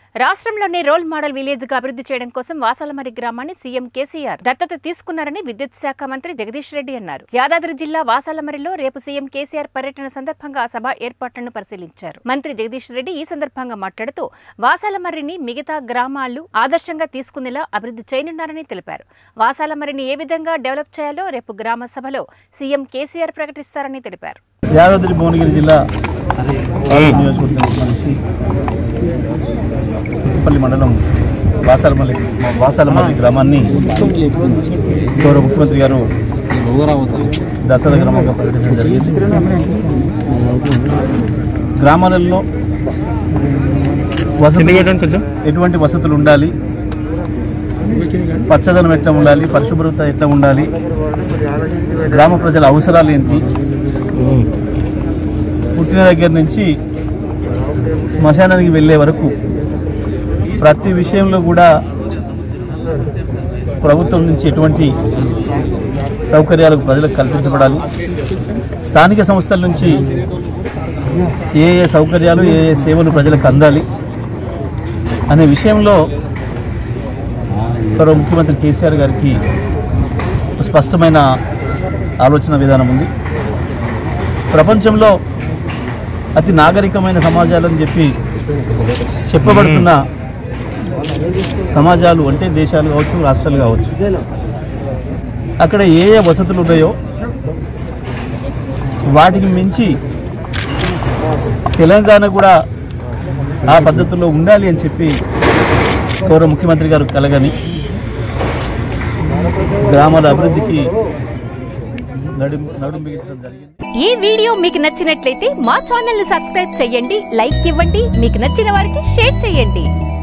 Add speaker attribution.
Speaker 1: రాష్ట్రంలోనే role model village గా అభివృద్ధి చేయడం కోసం వాసాలమరి గ్రామాన్ని సీఎం కేసీఆర్ దత్తత తీసుకున్నారని విద్యుత్ శాఖ మంత్రి జగదీష్ రెడ్డి అన్నారు యాదాద్రి జిల్లా వాసాలమరిలో రేపు సీఎం కేసీఆర్ పర్యటన సందర్భంగా ఆ సభ ఏర్పాట్లను పరిశీలించారు మంత్రి జగదీష్ రెడ్డి ఈ సందర్భంగా మాట్లాడుతూ వాసాలమర్రిని మిగతా గ్రామాలు ఆదర్శంగా తీసుకునేలా అభివృద్ధి చేయనున్నారని తెలిపారు వాసాలమరిని ఏ విధంగా డెవలప్ చేయాలో రేపు గ్రామ సభలో సీఎం కేసీఆర్ ప్రకటిస్తారని తెలిపారు
Speaker 2: యాదాద్రి భువనగిరి జిల్లా నియోజకవర్గం నుంచి తుట్టుపల్లి మండలం వాసాలమల్లి వాసాలమల్లి గ్రామాన్ని గౌరవ ముఖ్యమంత్రి గారు దత్తత గ్రామంగా ప్రకటించడం జరిగింది గ్రామాలలో వసతి ఎటువంటి వసతులు ఉండాలి పచ్చదనం ఎట్లా ఉండాలి పరిశుభ్రత ఎట్లా ఉండాలి గ్రామ ప్రజల అవసరాలు ఏంటి పుట్టిన దగ్గర నుంచి శ్మశానానికి వెళ్ళే వరకు ప్రతి విషయంలో కూడా ప్రభుత్వం నుంచి ఎటువంటి సౌకర్యాలు ప్రజలకు కల్పించబడాలి స్థానిక సంస్థల నుంచి ఏ ఏ సౌకర్యాలు ఏ ఏ సేవలు ప్రజలకు అందాలి అనే విషయంలో గౌరవ ముఖ్యమంత్రి కేసీఆర్ గారికి ఒక స్పష్టమైన ఆలోచన విధానం ఉంది ప్రపంచంలో అతి నాగరికమైన సమాజాలని చెప్పి చెప్పబడుతున్న సమాజాలు అంటే దేశాలు కావచ్చు రాష్ట్రాలు కావచ్చు అక్కడ ఏ ఏ వసతులు ఉన్నాయో వాటికి మించి తెలంగాణ కూడా ఆ పద్ధతుల్లో ఉండాలి అని చెప్పి గౌరవ ముఖ్యమంత్రి గారు కలగని గ్రామాల అభివృద్ధికి నడుం నడుం బిగించడం జరిగింది
Speaker 1: ఈ వీడియో మీకు నచ్చినట్లయితే మా ఛానల్ ని సబ్స్క్రైబ్ చేయండి లైక్ ఇవ్వండి మీకు నచ్చిన వారికి షేర్ చేయండి